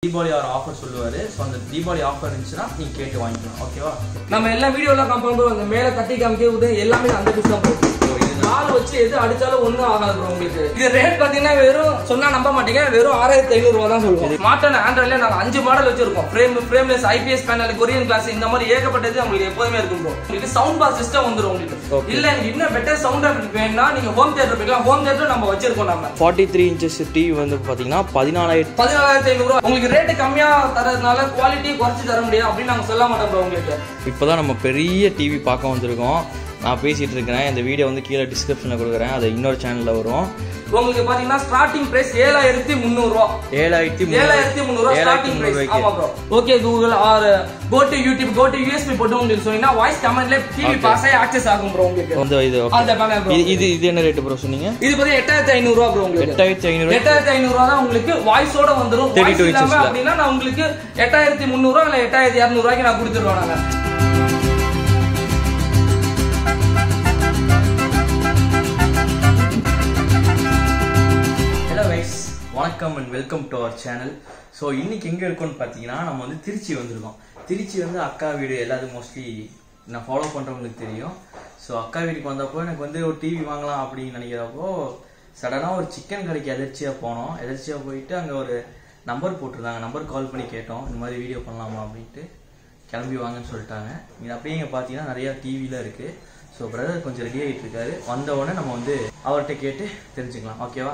தீபாவளி ஒரு ஆஃபர் சொல்லுவாரு ஸோ அந்த தீபாவளி ஆஃபர் இருந்துச்சுன்னா நீங்க கேட்டு வாங்கிக்கலாம் ஓகேவா நம்ம எல்லா வீடியோலாம் கம்பேர் பண்ணுவோம் அந்த மேல கட்டி காமிக்கிறது எல்லாமே அந்த பீஸ் தான் bro. நாலு வச்சு எது அடிச்சாலும் ஒண்ணும் ஆகாது bro உங்களுக்கு இது ரேட் பாத்தீங்கன்னா வெறும் சொன்னா நம்ப மாட்டீங்க வெறும் ஆறாயிரத்தி ஐநூறு ரூபா தான் சொல்லுவோம் ஸ்மார்ட் ஆண்ட்ராய்ட்ல நாங்க அஞ்சு மாடல் வச்சிருக்கோம் frame frameless IPS panel Korean glass இந்த மாதிரி ஏகப்பட்டது உங்களுக்கு எப்போதுமே இருக்கும் bro உங்களுக்கு சவுண்ட் பார் சிஸ்டம் வந்துரும் உங்களுக்கு இல்ல எனக்கு இன்னும் பெட்டர் சவுண்ட் எஃபெக்ட் வேணும்னா நீங்க ஹோம் தியேட்டர் போய்க்கலாம் ஹோம் தியேட்டர் நம்ம வச்சிருக்கோம் நம்ம ஃபார்ட்டி த்ரீ இன்ச்சஸ் டிவி வந்து பாத்தீங்கன்னா பதினாலாயிரத்தி பதினாலாயிரத்தி ஐநூறு ரூபா உங்களுக்கு ரேட்டு கம்மியா தரதுனால குவாலிட்டி குறைச்சு தர முடியாது அப்படின்னு நாங்க சொல்ல மாட்டோம் bro உங்களுக்கு இப்போதான் நம்ம பெரிய டிவி பார்க்க வந்திருக்கோம் நான் பேசிட்டு இருக்கிறேன் இந்த வீடியோ வந்து கீழே டிஸ்கிரிப்ஷனில் கொடுக்குறேன் அது இன்னொரு சேனலில் வரும் உங்களுக்கு பாத்தீங்கன்னா ஸ்டார்டிங் பிரைஸ் ஏழாயிரத்தி முந்நூறு ரூபா ஏழாயிரத்தி ஏழாயிரத்தி முந்நூறு ரூபா ஸ்டார்டிங் பிரைஸ் ஆமா bro okay Google or go to YouTube go to USB போட்டு உங்களுக்கு சொன்னீங்கன்னா வாய்ஸ் கமெண்ட்ல டிவி பாஸ் ஆகி ஆக்சஸ் ஆகும் ப்ரோ உங்களுக்கு வந்து இது okay. அந்த பேனல் ப்ரோ இது இது இது என்ன ரேட் ப்ரோ சொன்னீங்க இது பத்தி எட்டாயிரத்தி ஐநூறு ரூபா ப்ரோ உங்களுக்கு எட்டாயிரத்தி ஐநூறு எட்டாயிரத்தி ஐநூறு ரூபா தான் உங்களுக்கு வாய்ஸோட வந்துரும் 32 வாய்ஸ் இல்லாம inches ல. அப்படின்னா நான் உங்களுக்கு எட்டாயிரத்தி முந்நூறு ரூபா இல்ல எட்டாயிரத்தி இரநூறு ரூபாய்க்கு நான் கொடுத்துருவேன் நாங்க ஹலோ வைஸ் வணக்கம் and welcome to our channel so இன்னைக்கு எங்கே இருக்கோம்னு பார்த்தீங்கன்னா நம்ம வந்து திருச்சி வந்திருக்கோம் திருச்சி வந்து அக்கா வீடு எல்லாத்துக்கும் மோஸ்ட்லி நான் ஃபாலோ பண்ணுறவங்களுக்கு தெரியும் ஸோ அக்கா வீட்டுக்கு வந்தப்போ எனக்கு வந்து ஒரு டிவி வாங்கலாம் அப்படின்னு நினைக்கிறப்போ சடனாக ஒரு சிக்கன் கடைக்கு எதர்ச்சியாக போனோம் எதர்ச்சியாக போயிட்டு அங்கே ஒரு நம்பர் போட்டிருந்தாங்க நம்பர் கால் பண்ணி கேட்டோம் இந்த மாதிரி வீடியோ பண்ணலாமா அப்படின்ட்டு கிளம்பி வாங்கன்னு சொல்லிட்டாங்க இது அப்படியே இங்கே பார்த்தீங்கன்னா நிறையா டிவிலாம் இருக்குது ஸோ பிரதர் கொஞ்சம் ரெடி ஆகிட்டு இருக்காரு வந்த உடனே நம்ம வந்து அவர்கிட்ட கேட்டு தெரிஞ்சுக்கலாம் ஓகேவா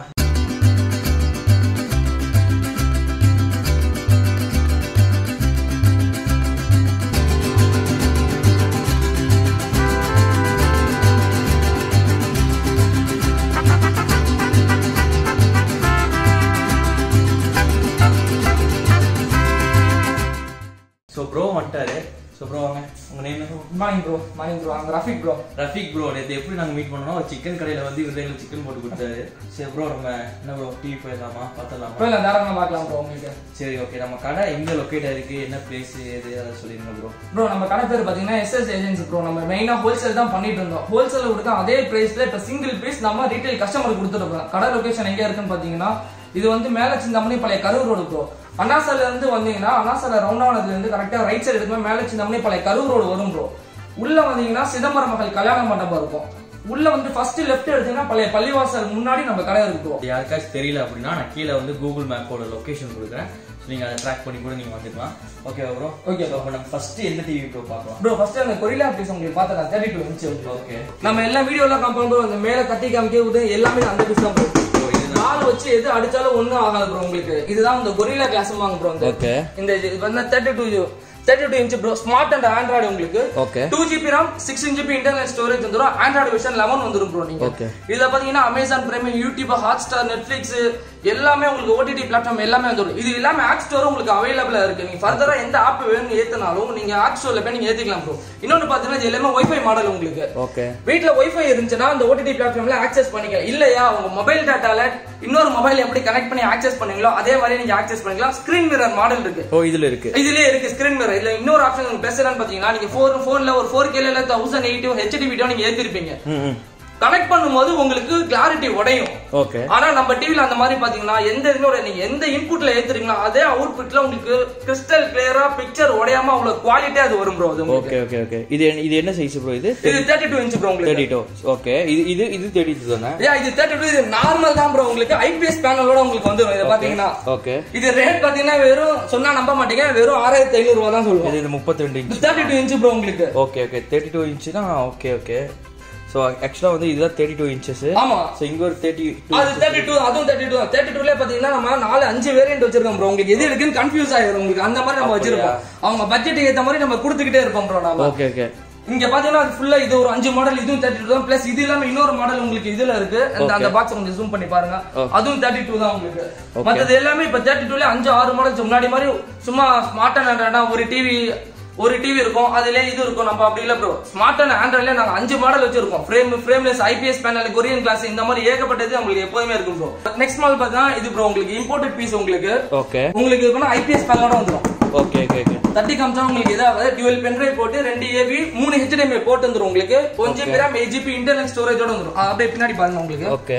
ஸோ ப்ரோ வந்துட்டாரு ஸோ ப்ரோ வாங்க உங்கள் நேம் என்ன மார்னிங் ப்ரோ மார்னிங் ப்ரோ அங்க ரஃபிக் ப்ரோ ரஃபிக் ப்ரோ நேற்று எப்படி நாங்கள் மீட் பண்ணோம் ஒரு சிக்கன் கடையில் வந்து இவர் எங்களுக்கு சிக்கன் போட்டு கொடுத்தாரு சரி ப்ரோ நம்ம என்ன ப்ரோ டிவி போயிடலாமா பார்த்துடலாமா போயில தாராளமா பார்க்கலாம் ப்ரோ உங்களுக்கு சரி ஓகே நம்ம கடை எங்கே லொக்கேட் ஆயிருக்கு என்ன பிளேஸ் எது அதை சொல்லிடுங்க ப்ரோ ப்ரோ நம்ம கடை பேர் பாத்தீங்கன்னா எஸ்எஸ் ஏஜென்சி ப்ரோ நம்ம மெயினா ஹோல்சேல் தான் பண்ணிட்டு இருந்தோம் ஹோல்சேல் கொடுக்க அதே பிரைஸ்ல இப்ப சிங்கிள் பீஸ் நம்ம ரீட்டைல் கஸ்டமருக்கு கொடுத்துருக்கோம் கடை லொகேஷன் எங்க இருக்குன்னு பாத்தீங்கன்னா இது வந்து மேல சிந்தாமணி பழைய கரூர் ரோடு ப்ரோ அண்ணாசால இருந்து வந்தீங்கன்னா அண்ணாசால ரவுண்டானதுல இருந்து கரெக்டா ரைட் சைடு எடுக்கும்போது மேல சிந்தாமணி பழைய கரூர் ரோடு வரும் ப்ரோ உள்ள வந்தீங்கன்னா சிதம்பரம் மகள் கல்யாண மண்டபம் இருக்கும் உள்ள வந்து ஃபர்ஸ்ட் லெஃப்ட் எடுத்தீங்கன்னா பழைய பள்ளிவாசல் முன்னாடி நம்ம கடை இருக்கு ப்ரோ யாருக்காச்சும் தெரியல அப்படின்னா நான் கீழே வந்து கூகுள் மேப்போட லொகேஷன் கொடுக்குறேன் ஸோ நீங்கள் அதை ட்ராக் பண்ணி கூட நீங்கள் வந்துக்கலாம் ஓகே ப்ரோ Okay, ஸோ அப்போ நம்ம ஃபர்ஸ்ட் எந்த டிவி ப்ரோ பார்க்கலாம் ப்ரோ ஃபர்ஸ்ட் அந்த கொரில்லா பீஸ் உங்களுக்கு பார்த்தா தேர்ட்டி டூ இன்ச் ஓகே நம்ம எல்லா வீடியோலாம் கம்பேர் பண்ணுவோம் அந்த மேல கட்டி காமிக்கிறது எல்லாமே அந்த பீஸ் தான் bro. நாலு வச்சு எது அடிச்சாலும் ஒண்ணும் ஆகாது ப்ரோ உங்களுக்கு இதுதான் இந்த கொரில்லா கிளாஸ் வாங்க ப்ரோ இந்த ஓகே இந்த இது வந்து thirty two thirty two inch bro smart and Android உங்களுக்கு okay two GB RAM six GB internal storage வந்துடும் ஆண்ட்ராய்டு வெர்ஷன் லெவன் வந்துடும் ப்ரோ நீங்க Okay. இதுல பாத்தீங்கன்னா Amazon Prime YouTube Hotstar Netflix எல்லாமே உங்களுக்கு ஓடிடி பிளாட்ஃபார்ம் எல்லாமே வந்துடும் இது இல்லாம ஆப் ஸ்டோரும் உங்களுக்கு அவைலபிளா இருக்கு நீங்க ஃபர்தரா எந்த ஆப் வேணும்னு ஏத்துனாலும் நீங்க ஆப் ஸ்டோர்ல போய் நீங்க ஏத்திக்கலாம் ப்ரோ இன்னொன்னு பாத்தீங்கன்னா இது எல்லாமே ஒய்ஃபை மாடல் உங்களுக்கு ஓகே வீட்ல ஒய்ஃபை இருந்துச்சுன்னா அந்த ஓடிடி பிளாட்ஃபார்ம்ல ஆக்சஸ் பண்ணிக்கலாம் இல்லையா உங்க மொபைல் டேட்டால இன்னொரு மொபைல் எப்படி கனெக்ட் பண்ணி ஆக்சஸ் பண்ணீங்களோ அதே மாதிரி நீங்க ஆக்சஸ் பண்ணிக்கலாம் ஸ்கிரீன் மிரர் மாடல் இருக்கு ஓ இதில் இருக்கு இதுலயே இருக்கு ஸ்கிரீன் மிரர் இதுல இன்னொரு ஆப்ஷன் உங்களுக்கு பெஸ்ட் என்னன்னு பாத்தீங்கன்னா நீங்க ஃபோர் போன்ல ஒரு ஃபோர் கேல தௌசண்ட் எயிட்டி ஹெச்டி வீடியோ நீங்க ஏத்திருப்பீங்க ம் ம் கனெக்ட் பண்ணும்போது உங்களுக்கு கிளாரிட்டி உடையும் ஓகே ஆனா நம்ம டிவில அந்த மாதிரி பாத்தீங்கன்னா எந்த இதுல நீங்க எந்த இன்புட்ல ஏத்துறீங்களோ அதே அவுட்புட்ல உங்களுக்கு கிறிஸ்டல் கிளியரா பிக்சர் உடையாம அவ்வளவு குவாலிட்டியா அது வரும் ப்ரோ அது உங்களுக்கு. ஓகே ஓகே ஓகே இது என்ன- இது என்ன சைஸ் ப்ரோ இது இது தேர்ட்டி டூ இன்ச் ப்ரோ உங்களுக்கு தேர்ட்டி டூ ஓகே இது இது இது தேர்ட்டி டூ தானே ஏன் இது தேர்ட்டி டூ இது நார்மல் தான் ப்ரோ உங்களுக்கு ஐபிஎஸ் பேனலோட உங்களுக்கு வந்துரும் இதை பாத்தீங்கன்னா ஓகே இது ரேட் பாத்தீங்கன்னா வெறும் சொன்னா நம்ப மாட்டீங்க வெறும் ஆறாயிரத்தி ஐநூறு ரூபா தான் சொல்லுவோம் இது முப்பத்தி ரெண்டு inch thirty two inch bro உங்களுக்கு ஓகே ஓகே தேர்ட்டி டூ இன்ச்சுனா ஓகே ஓகே ஸோ ஆக்சுவலாக வந்து இதுதான் தேர்ட்டி டூ இன்ச்சஸ் ஆமா ஸோ இங்கே ஒரு தேர்ட்டி டூ அது தேர்ட்டி டூ அதுவும் தேர்ட்டி டூ தேர்ட்டி டூல பாத்தீங்கன்னா நம்ம நாலு அஞ்சு வேரியன்ட் வச்சிருக்கோம் ப்ரோ உங்களுக்கு எது இருக்குன்னு கன்ஃபியூஸ் ஆயிரும் உங்களுக்கு அந்த மாதிரி நம்ம வச்சிருக்கோம் அவங்க பட்ஜெட்டுக்கு ஏத்த மாதிரி நம்ம கொடுத்துக்கிட்டே இருப்போம் ப்ரோ நாம ஓகே ஓகே இங்க பாத்தீங்கன்னா அது ஃபுல்லா இது ஒரு அஞ்சு மாடல் இதுவும் தேர்ட்டி டூ தான் பிளஸ் இது இல்லாம இன்னொரு மாடல் உங்களுக்கு இதுல இருக்கு அந்த அந்த பாக்ஸ் கொஞ்சம் ஜூம் பண்ணி பாருங்க அதுவும் தேர்ட்டி டூ தான் உங்களுக்கு மத்தது எல்லாமே இப்ப தேர்ட்டி டூல அஞ்சு ஆறு மாடல் முன்னாடி மாதிரி சும்மா ஸ்மார்ட் ஒரு டிவி ஒரு டிவி இருக்கும் அதுல இது இருக்கும் நம்ம அப்படி இல்ல ப்ரோ ஸ்மார்ட் அண்ட் ஆண்ட்ராய்ட்ல நாங்க அஞ்சு மாடல் வச்சிருக்கோம் frame frameless IPS panel Korean glass இந்த மாதிரி ஏகப்பட்டது உங்களுக்கு எப்போதுமே இருக்கும் ப்ரோ நெக்ஸ்ட் மாடல் பாத்தீங்கன்னா இது ப்ரோ உங்களுக்கு இம்போர்ட்டட் பீஸ் உங்களுக்கு ஓகே உங்களுக்கு இருக்கணும் ஐபிஎஸ் பேனலோட வந்துரும் ஓகே ஓகே ஓகே தட்டி காமிச்சா உங்களுக்கு இதாவது டியூவல் பென்ட்ரைவ் போட்டு ரெண்டு ஏவி மூணு ஹெச்டிஎம்ஐ போட்டு வந்துரும் உங்களுக்கு one GB RAM eight GB internal ஸ்டோரேஜோட வந்துரும் அது அப்படியே பின்னாடி பாருங்க உங்களுக்கு ஓகே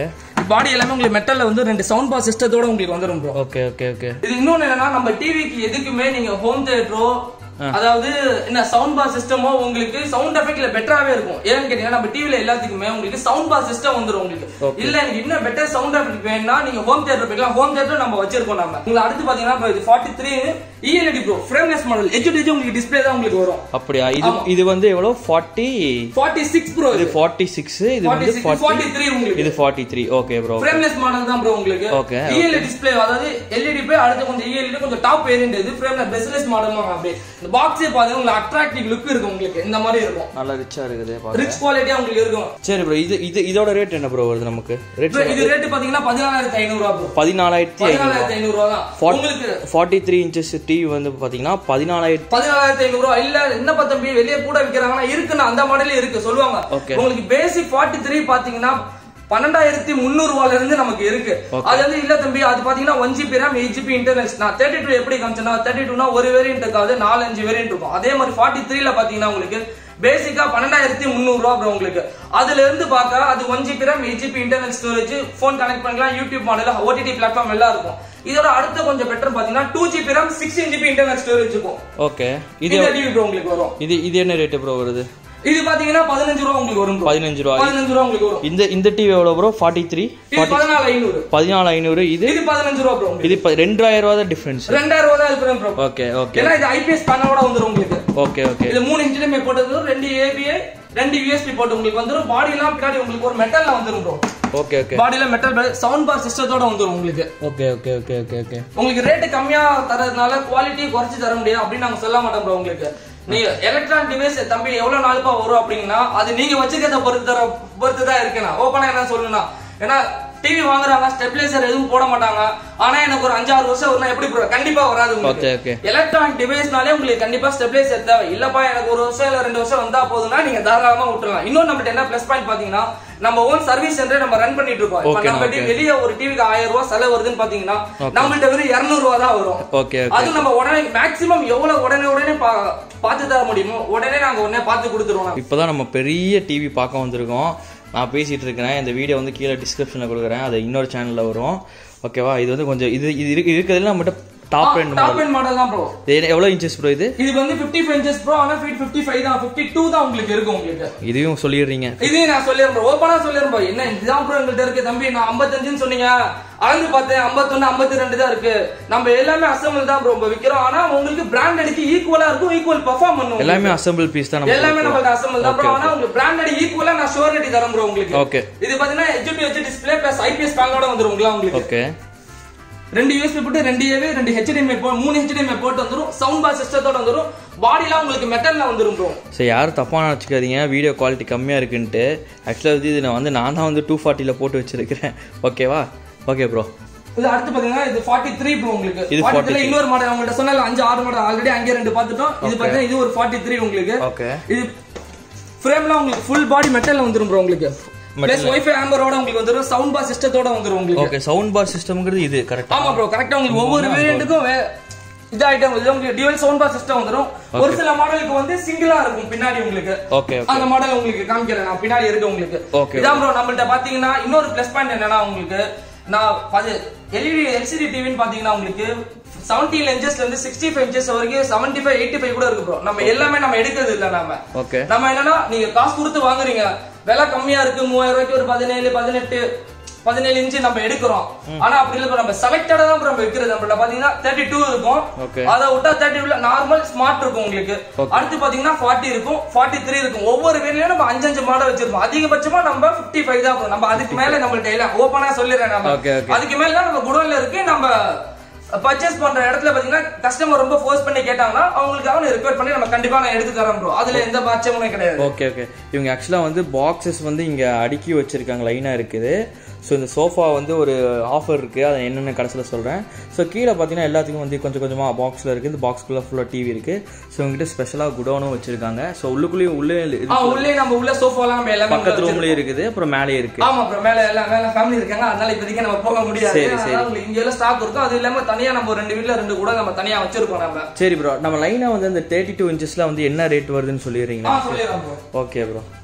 பாடி எல்லாமே உங்களுக்கு மெட்டல்ல வந்து ரெண்டு சவுண்ட் பார் சிஸ்டத்தோட உங்களுக்கு வந்துரும் ப்ரோ ஓகே ஓகே ஓகே இது இன்னொன்னு என்னன்னா நம்ம டிவிக்கு எதுக்குமே நீங்க ஹோம் தியேட்டரோ அதாவது என்ன சவுண்ட் பார் சிஸ்டமோ உங்களுக்கு சவுண்ட் எஃபெக்ட்ல பெட்டராவே இருக்கும் ஏன்னு கேட்டீங்கன்னா நம்ம டிவில எல்லாத்துக்குமே உங்களுக்கு சவுண்ட் பார் சிஸ்டம் வந்துரும் உங்களுக்கு இல்ல எனக்கு இன்னும் பெட்டர் சவுண்ட் எஃபெக்ட் வேணும்னா நீங்க ஹோம் தியேட்டர் போய்க்கலாம் ஹோம் தியேட்டர் நம்ம வச்சிருக்கோம் நம்ம உங்களுக்கு அடுத்து பாத்தீங்கன்னா இப்ப இது forty three ELED bro frameless model edge to உங்களுக்கு டிஸ்பிளே தான் உங்களுக்கு வரும் அப்படியா இது இது வந்து எவ்வளவு ஃபார்ட்டி ஃபார்ட்டி சிக்ஸ் ப்ரோ இது ஃபார்ட்டி சிக்ஸ் இது வந்து 46 ஃபார்ட்டி 43 உங்களுக்கு இது forty three okay bro frameless model தான் ப்ரோ உங்களுக்கு Okay, இஎல்இ டிஸ்ப்ளே அதாவது எல்இடி போய் அடுத்து கொஞ்சம் இஎல்இடி கொஞ்சம் டாப் வேரியன்ட் இது ஃப்ரேம்லெஸ் பெஸ்ட்லெஸ் மாடல் அப்படியே இந்த பாக்ஸே பாத்தீங்கன்னா உங்களுக்கு அட்ராக்டிவ் லுக் இருக்கும் உங்களுக்கு இந்த மாதிரி இருக்கும் நல்லா ரிச்சா இருக்குது பாக்க. ரிச் குவாலிட்டியா உங்களுக்கு இருக்கும் சரி ப்ரோ இது இது இதோட ரேட் என்ன ப்ரோ வருது நமக்கு ரேட் Bro, இது ரேட் பாத்தீங்கன்னா பதினாலாயிரத்தி ஐநூறு ரூபா ப்ரோ பதினாலாயிரத்தி பதினாலாயிரத்தி ஐநூறு ரூபா தான் உங்களுக்கு ஃபார்ட்டி த்ரீ இன்ச்சஸ் டிவி வந்து பாத்தீங்கன்னா பதினாலாயிரத்தி பதினாலாயிரத்தி ஐநூறு ரூபா இல்ல என்னப்பா தம்பி வெளியே கூட விக்கிறாங்கன்னா இருக்குன்னு அந்த மாடலே இருக்கு சொல்லுவாங்க Okay. உங்களுக்கு பேசிக் ஃபார்ட்டி த்ரீ பாத்தீங்கன்னா பன்னெண்டாயிரத்தி முந்நூறு ரூபால இருந்து நமக்கு இருக்கு அது வந்து இல்ல தம்பி அது பாத்தீங்கன்னா one GB RAM eight GB internals நான் தேர்ட்டி டூ எப்படி காமிச்சேன்னா தேர்ட்டி டூனா ஒரு வேரியன்ட் இருக்காது நாலு அஞ்சு வேரியன்ட் இருக்கும் அதே மாதிரி ஃபார்ட்டி த்ரீல பாத்தீங்கன்னா உங்களுக்கு பேசிக்கா பன்னெண்டாயிரத்தி முந்நூறு ரூபா bro உங்களுக்கு அதுல இருந்து பார்க்க அது one GB RAM eight GB internal storage phone connect பண்ணிக்கலாம் யூடியூப் மாடல் ஓடிடி பிளாட்ஃபார்ம் எல்லாம் இருக்கும் இதோட அடுத்த கொஞ்சம் பெட்டர் பாத்தீங்கன்னா two GB RAM sixteen GB internal storage இருக்கும் ஓகே இது இந்த டிவி ப்ரோ உங்களுக்கு வரும் இது இது என்ன ரேட் ப்ரோ வருது இது பாத்தீங்கன்னா பதினஞ்சு ரூபா உங்களுக்கு வரும் bro. பதினஞ்சு ரூபா பதினஞ்சு ரூபா உங்களுக்கு வரும் இந்த இந்த டிவி எவ்வளோ ப்ரோ ஃபார்ட்டி த்ரீ இது பதினாலு ஐநூறு பதினாலு ஐநூறு இது இது பதினஞ்சு ரூபா ப்ரோ உங்களுக்கு இது ப- ரெண்டாயிரம் ரூபா தான் டிஃபரன்ஸ் ரெண்டாயிரம் ரூபா தான் இருக்கிறேன் ப்ரோ ஓகே ஓகே ஏன்னா இது ஐபிஎஸ் பேனலோட வந்துரும் உங்களுக்கு ஓகே ஓகே இது மூணு இன்ஜினியமே போட்டது ரெண்டு ஏபிஐ ரெண்டு யூஎஸ்பி போட்டு உங்களுக்கு வந்துரும் பாடி எல்லாம் பின்னாடி உங்களுக்கு ஒரு மெட்டல்ல வந்துரும் ப்ரோ ஓகே ஓகே பாடியில மெட்டல் சவுண்ட் பார் சிஸ்டத்தோட வந்துரும் உங்களுக்கு okay okay okay okay okay உங்களுக்கு ரேட் கம்மியா தரதுனால குவாலிட்டி குறைச்சு தர முடியாது அப்படின்னு நாங்க சொல்ல மாட்டோம் ப்ரோ உங்களுக்கு நீங்க எலக்ட்ரானிக் டிவைஸ் தம்பி எவ்வளவு நாளுப்பா வரும் அப்படின்னா அது நீங்க வச்சுக்கிறத பொறுத்து தர பொறுத்து தான் இருக்குண்ணா ஓப்பனா என்ன சொல்லணும்னா ஏன்னா டிவி வாங்குறாங்க ஸ்டெபிலைசர் எதுவும் போட மாட்டாங்க ஆனா எனக்கு ஒரு அஞ்சாறு வருஷம் வரும்னா எப்படி bro? கண்டிப்பா வராது ஓகே உங்களுக்கு ஓகே எலக்ட்ரானிக் டிவைஸ்னாலே உங்களுக்கு கண்டிப்பா ஸ்டெபிலைசர் தேவை இல்லப்பா எனக்கு ஒரு வருஷம் இல்ல ரெண்டு வருஷம் வந்தா போதும்னா நீங்க தாராளமா விட்டுறலாம் இன்னும் நம்மகிட்ட என்ன பிளஸ் பாயிண்ட் பாத்தீங்கன்னா நம்ம ஓன் சர்வீஸ் சென்டர் நம்ம ரன் பண்ணிட்டு இருக்கோம் இப்ப Okay, நம்ம okay. வெளிய ஒரு டிவிக்கு ஆயிரம் ரூபாய் செலவு வருதுன்னு பாத்தீங்கன்னா நம்மள்ட்ட வெறும் இருநூறு ரூபா தான் வரும் ஓகே அது நம்ம உடனே மேக்ஸிமம் எவ்வளவு உடனே உடனே பா- பார்த்து தர முடியுமோ உடனே நாங்க உடனே பார்த்து கொடுத்துருவோம் நாங்க. இப்போதான் நம்ம பெரிய டிவி பார்க்க வந்திருக்கோம் நான் பேசிட்டு இருக்கிறேன் இந்த வீடியோ வந்து கீழே டிஸ்கிரிப்ஷனில் கொடுக்குறேன் அது இன்னொரு சேனலில் வரும் ஓகேவா இது வந்து கொஞ்சம் இது இது இருக்கு- இருக்கிறதுல நம்மகிட்ட டாப் ரெண்டு டாப் எண்ட் மாடல் தான் ப்ரோ இது எவ்வளோ இன்ச்சஸ் ப்ரோ இது இது வந்து 55 இன்ச்சஸ் ப்ரோ ஆனா ஃபீட் 55 தான் 52 தான் உங்களுக்கு இருக்கு உங்களுக்கு இதையும் சொல்லிடுறீங்க இதையும் நான் சொல்லிடுறேன் ப்ரோ ஓப்பனா சொல்லிடுறேன் bro. என்ன இதுதான் ப்ரோ எங்கள்கிட்ட இருக்கு தம்பி நான் 55 சொன்னீங்க அளந்து பார்த்தேன் 51 52 தான் இருக்கு நம்ம எல்லாமே அசம்பிள் தான் ப்ரோ விக்கிறோம் ஆனா உங்களுக்கு பிராண்டடுக்கு ஈக்குவலா இருக்கும் ஈக்குவல் பெர்ஃபார்ம் பண்ணுவோம் எல்லாமே அசம்பிள் பீஸ் தான் நம்ம எல்லாமே நம்மள்ட்ட அசம்பிள் தான் ப்ரோ ஆனா உங்களுக்கு பிராண்டட் ஈக்குவலா நான் ஷோரிட்டி தரேன் ப்ரோ உங்களுக்கு ஓகே இது பாத்தீங்கன்னா HD H display plus IPS பேங்கோட வந்துருங்களா உங்களுக்கு ஓகே ரெண்டு யூஎஸ்பி போட்டு ரெண்டு ஏவி ரெண்டு ஹெச்டிஎம்ஐ போ மூணு ஹெச்டிஎம்ஐ போட்டு வந்துரும் சவுண்ட் பார் சிஸ்டத்தோட வந்துரும் பாடிலாம் உங்களுக்கு மெட்டல்ல வந்துரும் ப்ரோ சரி யாரும் தப்பாக நினச்சிக்காதீங்க வீடியோ குவாலிட்டி கம்மியாக இருக்குன்ட்டு ஆக்சுவலாக வந்து இது நான் வந்து நான் தான் வந்து டூ ஃபார்ட்டியில் போட்டு வச்சிருக்கிறேன் ஓகேவா ஓகே ப்ரோ இது அடுத்து பாத்தீங்கன்னா இது 43 த்ரீ ப்ரோ உங்களுக்கு இது 43 ல இன்னொரு மாடல் உங்கள்ட்ட சொன்னால அஞ்சு ஆறு மாடல் ஆல்ரெடி அங்கே ரெண்டு பார்த்துட்டோம் இது பாத்தீங்கன்னா இது ஒரு 43 த்ரீ உங்களுக்கு ஓகே இது ஃப்ரேம்லாம் உங்களுக்கு ஃபுல் பாடி மெட்டல்ல வந்துரும் ப்ரோ உங்களுக்கு பிளஸ் வைஃபை ஆம்பரோட உங்களுக்கு வந்துரும் சவுண்ட் பார் சிஸ்டத்தோட வந்துரும் உங்களுக்கு ஓகே சவுண்ட் பார் சிஸ்டம்ங்கிறது இது கரெக்டாக ஆமா ப்ரோ கரெக்டா உங்களுக்கு ஒவ்வொரு வேரியண்ட்டுக்கும் இது ஐட்டம் இது உங்களுக்கு டியூவல் சவுண்ட் பார் சிஸ்டம் வந்துரும் ஒரு சில மாடலுக்கு வந்து சிங்கிளா இருக்கும் பின்னாடி உங்களுக்கு ஓகே அந்த மாடல் உங்களுக்கு காமிக்கிறேன் நான் பின்னாடி இருக்கு உங்களுக்கு Okay. இதான் ப்ரோ நம்மள்ட்ட பாத்தீங்கன்னா இன்னொரு ப்ளஸ் பாயிண்ட் என்னன்னா உங்களுக்கு நான் பது எல்இடி எல்சிடி டிவின்னு பாத்தீங்கன்னா உங்களுக்கு 17 இன்ச்சஸ்ல இருந்து சிக்ஸ்டி ஃபைவ் இன்ச்சஸ் வரைக்கும் செவன்டி ஃபைவ் எயிட்டி ஃபைவ் கூட இருக்கு ப்ரோ நம்ம எல்லாமே நம்ம எடுக்கிறது இல்ல நாம ஓகே நம்ம என்னன்னா நீங்க காசு கொடுத்து வாங்குறீங்க விலை கம்மியா இருக்கு மூவாயிரம் ரூபாய்க்கு ஒரு பதினேழு பதினெட்டு பதினேழு இன்ச்சு நம்ம எடுக்கிறோம் ஆனா அப்படி இல்ல bro, நம்ம செலக்டடா தான் bro நம்ம வைக்கிறது நம்மள்ட்ட பாத்தீங்கன்னா தேர்ட்டி டூ இருக்கும் Okay. அதை விட்டா தேர்ட்டி டூல நார்மல் ஸ்மார்ட் இருக்கும் உங்களுக்கு அடுத்து பாத்தீங்கன்னா ஃபார்ட்டி இருக்கும் ஃபார்ட்டி த்ரீ இருக்கும் ஒவ்வொரு வேலையும் நம்ம அஞ்சு அஞ்சு மாடல் வச்சிருப்போம் அதிகபட்சமா நம்ம 55 ஃபைவ் தான் bro. நம்ம அதுக்கு மேல நம்மள்ட்ட இல்ல ஓப்பனா சொல்லிடுறேன் நம்ம Okay, okay. அதுக்கு மேல தான் நம்ம குடோன்ல இருக்கு நம்ம பர்ச்சேஸ் பண்ற இடத்துல பாத்தீங்கன்னா கஸ்டமர் ரொம்ப ஃபோர்ஸ் பண்ணி கேட்டாங்கன்னா அவங்களுக்காக ரிக்வெஸ்ட் பண்ணி நம்ம கண்டிப்பா நான் எடுத்து தரேன் ப்ரோ அதுல எந்த பட்சமுமே கிடையாது ஓகே ஓகே இவங்க ஆக்சுவலாக வந்து பாக்ஸஸ் வந்து இங்கே அடுக்கி வச்சிருக்காங்க லைனாக இருக்குது ஸோ இந்த சோஃபா வந்து ஒரு ஆஃபர் இருக்குது அதை என்னென்ன கடைசியில் சொல்கிறேன் ஸோ கீழே பார்த்தீங்கன்னா எல்லாத்துக்கும் வந்து கொஞ்சம் கொஞ்சமாக பாக்ஸில் இருக்குது இந்த பாக்ஸ்குள்ளே ஃபுல்லாக டிவி இருக்குது ஸோ உங்ககிட்ட ஸ்பெஷலாக குடோனும் வச்சுருக்காங்க ஸோ உள்ளுக்குள்ளேயும் உள்ளே இது ஆ உள்ளே நம்ம உள்ள சோஃபாலாம் நம்ம எல்லாமே உள்ள பக்கத்து வச்சிருக்கோம். ரூம்லேயும் இருக்குது அப்புறம் மேலேயும் இருக்குது ஆமா ப்ரோ மேல எல்லாம் மேல ஃபேமிலி இருக்காங்க அதனால இப்போதைக்கு நம்ம போக முடியாது சரி, சரி. அதனால உங்களுக்கு இங்க எல்லாம் ஸ்டாக் இருக்கும் அது இல்லாம தனியா நம்ம ஒரு ரெண்டு வீட்ல ரெண்டு கூட நம்ம தனியா வச்சிருக்கோம் நம்ம சரி ப்ரோ நம்ம லைனாக வந்து அந்த தேர்ட்டி டூ இன்ச்சஸில் வந்து என்ன ரேட் வருதுன்னு ஆ சொல்லிடுறீங்களா சொல்லிடுறோம் ப்ரோ ஓகே ப்ரோ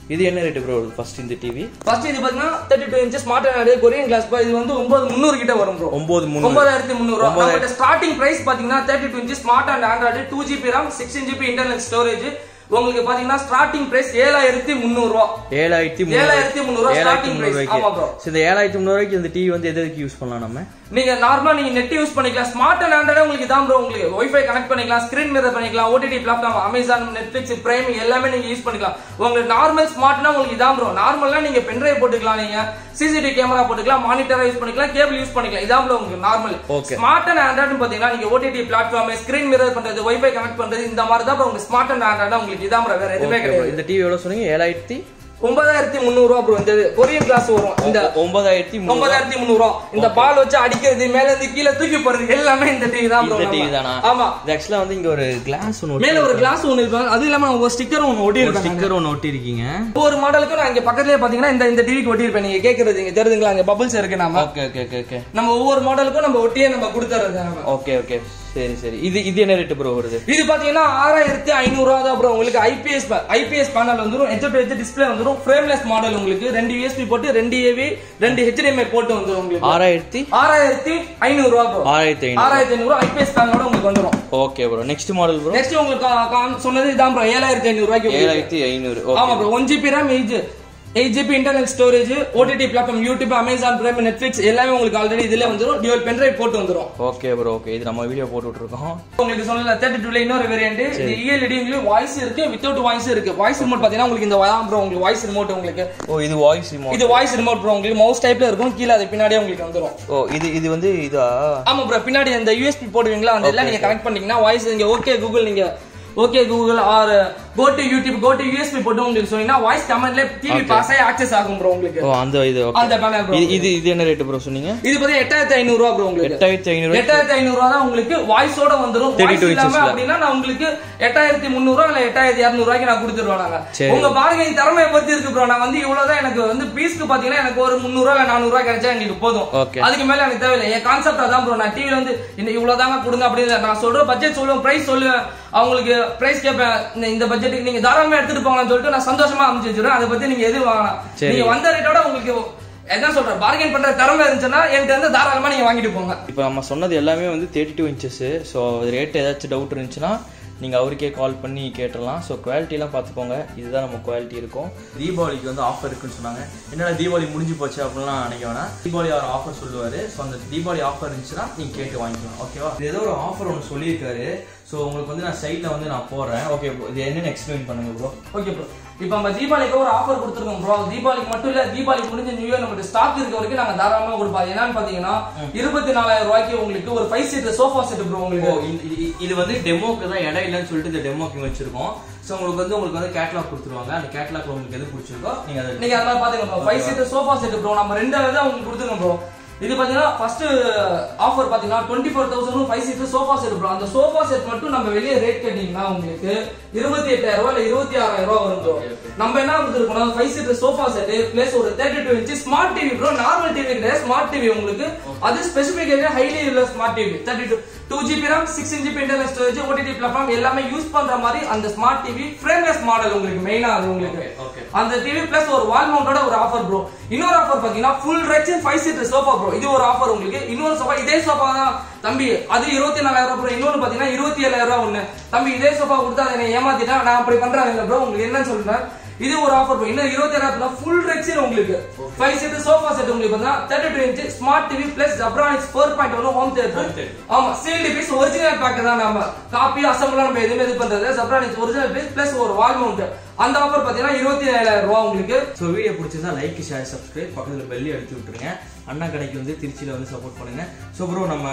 இது என்ன ரேட்டு ப்ரோ ஃபர்ஸ்ட் இந்த டிவி ஃபர்ஸ்ட் இது பாத்தீங்கன்னா thirty two inches smart Android Korean glass இது வந்து ஒன்பது முந்நூறு கிட்ட வரும் ப்ரோ ஒன்பது முந்நூறு ஒன்பதாயிரத்தி முந்நூறு நம்மகிட்ட ஸ்டார்டிங் பிரைஸ் பாத்தீங்கன்னா thirty two inch smart and Android two GB RAM sixteen GB internal storage உங்களுக்கு பாத்தீங்கன்னா ஸ்டார்டிங் பிரைஸ் ஏழாயிரத்தி முந்நூறு ரூபா ஏழாயிரத்தி ஏழாயிரத்தி முந்நூறு ரூபா ஏழாயிரத்தி ஸ்டார்டிங் முந்நூறு பிரைஸ் ஆமா ப்ரோ ரூபாய்க்கு இந்த ஏழாயிரத்தி முந்நூறு ரூபாய்க்கு இந்த டிவி வந்து எது எதுக்கு யூஸ் பண்ணலாம் நம்ம நீங்க நார்மலா நீங்க நெட் யூஸ் பண்ணிக்கலாம் ஸ்மார்ட் அண்ட் ஆண்ட்ராய்டு உங்களுக்கு தான் ப்ரோ உங்களுக்கு வைஃபை கனெக்ட் பண்ணிக்கலாம் ஸ்கிரீன் மிரர் பண்ணிக்கலாம் OTT platform Amazon Netflix Prime எல்லாமே நீங்க யூஸ் பண்ணிக்கலாம் உங்களுக்கு நார்மல் ஸ்மார்ட்னா உங்களுக்கு இதான் ப்ரோ நார்மலா நீங்க பென்ட்ரைவ் போட்டுக்கலாம் நீங்க சிசிடிவி கேமரா போட்டுக்கலாம் மானிட்டரா யூஸ் பண்ணிக்கலாம் கேபிள் யூஸ் பண்ணிக்கலாம் இதான் ப்ரோ உங்களுக்கு normal Okay. Smart and Android பாத்தீங்கன்னா நீங்க ஓடிடி பிளாட்ஃபார்ம் ஸ்கிரீன் மிரர் பண்றது வைஃபை கனெக்ட் பண்றது இந்த மாதிரி தான் bro உங்களுக்கு ஸ்மார்ட் அண்ட் ஆண்ட்ராய்டு உங்களுக்கு இதான் bro வேற எதுவுமே Okay bro. கிடையாது இந்த டிவி எவ்வளவு சொன்னீங்க ஏழாயிரத்தி ஒன்பதாயிரத்தி முந்நூறு ரூபா ப்ரோ இந்த கொரியன் கிளாஸ் வரும் இந்த ஒன்பதாயிரத்தி முந்நூறு ஒன்பதாயிரத்தி முந்நூறு ரூபா இந்த பால் வச்சு அடிக்கிறது மேல இருந்து கீழே தூக்கி போறது எல்லாமே இந்த டிவி தான் bro இந்த நம்ம. டிவி தானா ஆமா இது ஆக்சுவலா வந்து இங்க ஒரு கிளாஸ் ஒன்று மேல ஒரு கிளாஸ் ஒண்ணு இருப்பாங்க அது இல்லாம ஒரு ஸ்டிக்கர் ஒண்ணு ஒட்டி இருக்காங்க ஸ்டிக்கர் ஒன்று ஒட்டி இருக்கீங்க ஒவ்வொரு மாடலுக்கும் நான் இங்க பக்கத்துலயே பாத்தீங்கன்னா இந்த இந்த டிவிக்கு ஒட்டி இருப்பேன் நீங்க கேக்குறது இங்க தெரியுதுங்களா அங்க பபிள்ஸ் இருக்கு நாம ஓகே ஓகே ஓகே ஓகே நம்ம ஒவ்வொரு மாடலுக்கும் நம்ம ஒட்டியே நம்ம கொடுத்துறது நம்ம ஓகே ஓகே சரி சரி இது இது என்ன ரேட்டு ப்ரோ வருது இது பாத்தீங்கன்னா ஆறாயிரத்தி ஐநூறு ரூபா தான் ப்ரோ உங்களுக்கு ஐபிஎஸ் ஐபிஎஸ் பேனல் வந்துரும் ஹெச் டு ஹெச் டிஸ்பிளே வந்துரும் ஃப்ரேம்லெஸ் மாடல் உங்களுக்கு ரெண்டு யூஎஸ்பி போட்டு ரெண்டு ஏவி ரெண்டு ஹெச்டிஎம்ஐ போட்டு வந்துரும் உங்களுக்கு ஆறாயிரத்தி ஆறாயிரத்தி ஐநூறு ரூபா ப்ரோ ஆறாயிரத்தி ஐநூறு ஆறாயிரத்தி ஐநூறு ஐபிஎஸ் பேனலோட உங்களுக்கு வந்துரும் okay bro next model bro next உங்களுக்கு கா- கா- சொன்னது இதான் ப்ரோ ஏழாயிரத்தி ஐநூறு ரூபாய்க்கு உங்களுக்கு. ஏழாயிரத்தி ஐநூறு ஆமா okay bro one GB RAM eight eight GB internal storage OTT platform YouTube Amazon Prime Netflix எல்லாமே உங்களுக்கு ஆல்ரெடி இதுல வந்துரும் டியூல் பென்ட்ரைவ் போட்டு வந்துரும் ஓகே ப்ரோ ஓகே இது நம்ம வீடியோ போட்டு விட்டுருக்கோம் உங்களுக்கு சொன்னல தேர்ட்டி டூல இன்னொரு வேரியன்ட் இது இஎல்இடி உங்களுக்கு வாய்ஸ் இருக்கு வித்தவுட் வாய்ஸ் இருக்கு வாய்ஸ் ரிமோட் பாத்தீங்கன்னா உங்களுக்கு இந்த வதான் ப்ரோ உங்களுக்கு வாய்ஸ் ரிமோட் உங்களுக்கு ஓ இது வாய்ஸ் ரிமோட் இது வாய்ஸ் ரிமோட் ப்ரோ உங்களுக்கு மவுஸ் டைப்ல இருக்கும் கீழே அது பின்னாடியே உங்களுக்கு வந்துரும் ஓ இது இது வந்து இதா ஆமா ப்ரோ பின்னாடி அந்த யூஎஸ்பி போடுவீங்களா அந்த எல்லாம் நீங்க கனெக்ட் பண்ணீங்கன்னா வாய்ஸ் நீங்க ஓகே கூகுள் நீங்க okay Google or go to YouTube go to USB போட்டு உங்களுக்கு சொன்னீங்கன்னா வாய்ஸ் கமெண்ட்ல டிவி பாஸ் ஆகி ஆக்சஸ் ஆகும் ப்ரோ உங்களுக்கு ஓ அந்த இது ஓகே அந்த பேனல் ப்ரோ இது இது இது என்ன ரேட்டு ப்ரோ சொன்னீங்க இது பாத்தீங்கன்னா எட்டாயிரத்தி ஐநூறு ரூபா ப்ரோ உங்களுக்கு எட்டாயிரத்தி ஐநூறு எட்டாயிரத்தி ஐநூறு ரூபா தான் உங்களுக்கு வாய்ஸோட வந்துரும் 32 வாய்ஸ் இல்லாம inches ல. அப்படின்னா நான் உங்களுக்கு எட்டாயிரத்தி முந்நூறு ரூபா இல்ல எட்டாயிரத்தி இருநூறு ரூபாய்க்கு நான் கொடுத்துருவோம் நாங்க சரி. உங்க பார்கெனிங் திறமையை பத்தி இருக்கு ப்ரோ நான் வந்து இவ்வளவுதான் எனக்கு வந்து பீஸ்க்கு பாத்தீங்கன்னா எனக்கு ஒரு முந்நூறு ரூபா இல்ல நானூறு ரூபாய் கிடைச்சா எனக்கு போதும் Okay. அதுக்கு மேல எனக்கு தேவையில்லை என் கான்செப்ட் அதான் ப்ரோ நான் டிவில வந்து இந்த இவ்வளவுதாங்க கொடுங்க அப்படின்னு நான் சொல்ற பட்ஜெட் சொல்லுவேன் பிரைஸ் சொல்லுவேன் அவங்களுக்கு பிரைஸ் கேட்பேன் இந்த- இந்த பட்ஜெட்டுக்கு நீங்க தாராளமா எடுத்துட்டு போங்கன்னு சொல்லிட்டு நான் சந்தோஷமா அமைச்சு வச்சிருவேன் அதை பத்தி நீங்க எது வாங்கலாம் சரி. நீங்க வந்த ரேட்டோட உங்களுக்கு என்ன சொல்றேன் பார்கெயின் பண்ற திறமை இருந்துச்சுன்னா என்கிட்ட இருந்து தாராளமா நீங்க வாங்கிட்டு போங்க இப்போ நம்ம சொன்னது எல்லாமே வந்து thirty two inches so rate ஏதாச்சும் டவுட் இருந்துச்சுன்னா நீங்கள் அவருக்கே கால் பண்ணி கேட்டுடலாம் ஸோ குவாலிட்டிலாம் பார்த்துக்கோங்க இதுதான் நம்ம குவாலிட்டி இருக்கும் தீபாவளிக்கு வந்து ஆஃபர் இருக்குன்னு சொன்னாங்க என்னடா தீபாவளி முடிஞ்சு போச்சு அப்படிலாம் நினைக்க வேணாம் தீபாவளி அவர் ஆஃபர் சொல்லுவார் ஸோ அந்த தீபாவளி ஆஃபர் இருந்துச்சுன்னா நீங்கள் கேட்டு வாங்கிக்கலாம் ஓகேவா இது ஏதோ ஒரு ஆஃபர் ஒன்று சொல்லியிருக்காரு ஸோ உங்களுக்கு வந்து நான் சைடில் வந்து நான் போடுறேன் ஓகே இது என்னென்னு எக்ஸ்பிளைன் பண்ணுங்க ப்ரோ ஓகே ப்ரோ இப்போ நம்ம தீபாவளிக்கு ஒரு ஆஃபர் கொடுத்துருக்கோம் ப்ரோ தீபாவளிக்கு மட்டும் இல்ல தீபாவளிக்கு முடிஞ்ச நியூ இயர் நம்மகிட்ட ஸ்டாக் இருக்க வரைக்கும் நாங்க தாராளமா கொடுப்போம் என்னன்னு பாத்தீங்கன்னா இருபத்தி நாலாயிரம் ரூபாய்க்கு உங்களுக்கு ஒரு five seat sofa set bro ஓ, உங்களுக்கு இது- இது- இது வந்து டெமோக்கு தான் இடம் இல்லைன்னு சொல்லிட்டு இந்த டெமோக்கு வச்சிருக்கோம் ஸோ உங்களுக்கு வந்து உங்களுக்கு வந்து கேட்லாக் கொடுத்துருவாங்க அந்த கேட்லாக்ல உங்களுக்கு எது பிடிச்சிருக்கோ நீங்க அதை நீங்க அந்த மாதிரி பாத்துக்கோங்க bro five seat sofa set bro நம்ம ரெண்டாவது தான் உங்களுக்கு கொடுத்துருக்கோம் ப்ரோ இது பாத்தீங்கன்னா ஃபர்ஸ்ட் ஆஃபர் பாத்தீங்கன்னா twenty four thousand five seat sofa set bro அந்த சோஃபா செட் மட்டும் நம்ம வெளியே ரேட் கேட்டீங்கன்னா உங்களுக்கு இருபத்தி எட்டாயிரம் ரூபாய் இல்ல இருபத்தி ஆறாயிரம் ரூபாய் வரும் ப்ரோ நம்ம என்ன கொடுத்துருக்கோம் five seat sofa set plus ஒரு thirty two inch smart TV bro normal TV கிடையாது ஸ்மார்ட் டிவி உங்களுக்கு அது ஸ்பெசிபிகேஷன் ஹைலி உள்ள smart TV thirty two two GB RAM six GB internal storage OTT platform எல்லாமே use பண்ற மாதிரி அந்த smart TV frameless model உங்களுக்கு மெயினா அது உங்களுக்கு okay. அந்த டிவி பிளஸ் ஒரு வால் மவுண்டோட ஒரு ஆஃபர் ப்ரோ இன்னொரு ஆஃபர் பாத்தீங்கன்னா full rexine five seater sofa bro இது ஒரு ஆஃபர் உங்களுக்கு இன்னொரு சோஃபா இதே சோஃபா தான் தம்பி அது இருபத்தி நாலாயிரம் ரூபாய் ப்ரோ இன்னொன்னு பாத்தீங்கன்னா இருபத்தி ஏழாயிரம் ரூபாய் ஒண்ணு தம்பி இதே சோஃபா கொடுத்தா அதை என்னை ஏமாத்திட்டேன் நான் அப்படி பண்றேன் இல்ல ப்ரோ உங்களுக்கு என்னன்னு சொல்றேன் இது ஒரு ஆஃபர் ப்ரோ இன்னும் இருபத்தி ஏழாயிரம் ஃபுல் ரெக்ஸின் உங்களுக்கு ஃபைவ் சீட்டர் சோஃபா செட் உங்களுக்கு பாத்தீங்கன்னா thirty two inch smart TV plus அப்ரானிக்ஸ் four point one home theatre ஆமா சீல்டு பீஸ் ஒரிஜினல் பேக் தான் நம்ம காப்பி அசம்பிளா நம்ம எதுவுமே இது பண்றது சப்ரானிக்ஸ் ஒரிஜினல் பீஸ் பிளஸ் ஒரு வால் மவுண்ட் அந்த ஆஃபர் பாத்தீங்கன்னா இருபத்தி ஏழாயிரம் ரூபாய் உங்களுக்கு ஸோ வீடியோ பிடிச்சிருந்தா லைக் ஷேர் சப்ஸ்கிரைப் பக்கத்தில் பெல்லி அடிச்சு விட்டுருங்க அண்ணா கடைக்கு வந்து திருச்சியில் வந்து சப்போர்ட் பண்ணுங்க ஸோ ப்ரோ நம்ம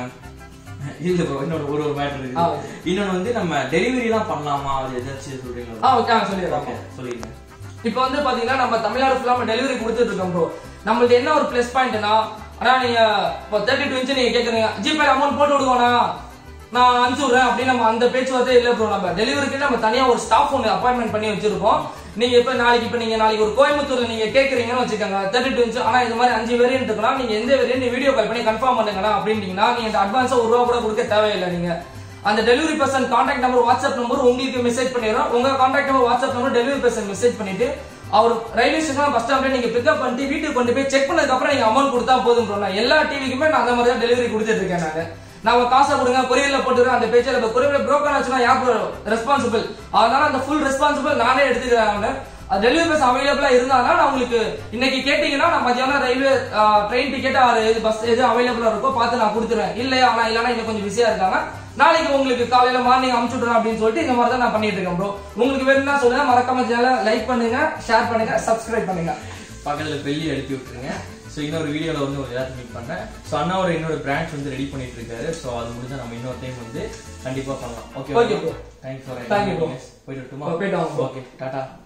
இல்ல ப்ரோ இன்னொரு ஒரு ஒரு மேட்டர் ஆ, இருக்கு okay. இன்னொன்று வந்து நம்ம டெலிவரிலாம் பண்ணலாமா அது ஏதாச்சும் ஆ சொல்றீங்களா ஓகே சொல்லிடுறேன் ஓகே சொல்லிடுங்க இப்போ வந்து பாத்தீங்கன்னா நம்ம தமிழ்நாடு ஃபுல்லா நம்ம டெலிவரி கொடுத்துட்டு இருக்கோம் ப்ரோ நம்மளுக்கு என்ன ஒரு ப்ளஸ் பாயிண்ட்னா ஆனா நீங்க இப்போ தேர்ட்டி டூ இன்ச் நீங்க கேக்குறீங்க ஜிபே அமௌண்ட் போட்டு விடுவோண்ணா நான் அனுப்பிச்சு விடுறேன் அப்படின்னு நம்ம அந்த பேச்சுவார்த்தை இல்ல ப்ரோ நம்ம டெலிவரிக்கு நம்ம தனியா ஒரு ஸ்டாஃப் ஒன்று அப்பாயின்மெண்ட் பண்ணி வச்சிருக்கோம் நீங்க இப்ப நாளைக்கு இப்ப நீங்க நாளைக்கு ஒரு கோயம்புத்தூர்ல நீங்க கேக்குறீங்கன்னு வச்சுக்கோங்க தேர்ட்டி டூ இன்ச் ஆனா இது மாதிரி அஞ்சு வேரியன்ட் இருக்கலாம் நீங்க எந்த வேரியன்ட் வீடியோ கால் பண்ணி கன்ஃபார்ம் பண்ணுங்கண்ணா அப்படின்னீங்கன்னா நீங்க அட்வான்ஸா ஒரு ரூபா கூட கொடுக்க தேவையில்லை நீங்க அந்த delivery person contact number WhatsApp number உங்களுக்கு மெசேஜ் பண்ணிடுறோம் உங்க contact number WhatsApp number delivery person message பண்ணிட்டு அவர் ரயில்வே ஸ்டேஷன் பஸ் ஸ்டாப்ல நீங்க பிக்கப் பண்ணிட்டு வீட்டுக்கு கொண்டு போய் செக் பண்ணதுக்கு அப்புறம் நீங்க அமௌண்ட் கொடுத்தா போதும் bro. நான் எல்லா டிவிக்குமே நான் அந்த மாதிரி தான் டெலிவரி கொடுத்துட்டு இருக்கேன் நானு நாம காசை கொடுங்க கொரியர்ல போட்டுருக்கேன் அந்த பேச்சில் இப்போ கொரியர்ல broken ஆச்சுன்னா யார் ரெஸ்பான்சிபிள் அதனால அந்த ஃபுல் ரெஸ்பான்சிபிள் நானே எடுத்துக்கிறேன் அவனை டெலிவரி பஸ் அவைலபிளா இருந்தாங்கன்னா நான் உங்களுக்கு இன்னைக்கு கேட்டீங்கன்னா நான் மத்தியானம் ரயில்வே ட்ரெயின் டிக்கெட் அது பஸ் எது அவைலபிளா இருக்கோ பார்த்து நான் கொடுத்துருவேன் இல்லையா ஆனா இல்லைன்னா இன்னும் கொஞ்சம் பிஸியா இருக்காங்க நாளைக்கு உங்களுக்கு காலையில மார்னிங் அமுச்சு விடுறேன் அப்படின்னு சொல்லிட்டு இந்த மாதிரி தான் நான் பண்ணிட்டு இருக்கேன் ப்ரோ உங்களுக்கு வேணும்னா சொல்லுங்க மறக்காம சேனலை லைக் பண்ணுங்க ஷேர் பண்ணுங்க சப்ஸ்கிரைப் பண்ணுங்க பக்கத்துல பெல்லி எழுப்பி விட்டுருங்க ஸோ இன்னொரு வீடியோவில் வந்து ஒரு எல்லாத்தையும் மீட் பண்ணேன் ஸோ அண்ணாவோட இன்னொரு பிரான்ச் வந்து ரெடி பண்ணிட்டு இருக்காரு ஸோ அது முடிஞ்சா நம்ம இன்னொரு டைம் வந்து கண்டிப்பா பண்ணலாம் okay Okay, bro. Thanks for Thank you, bro. போயிட்டு வரட்டுமா? போயிட்டு வாங்க, bro. ஓகே டாடா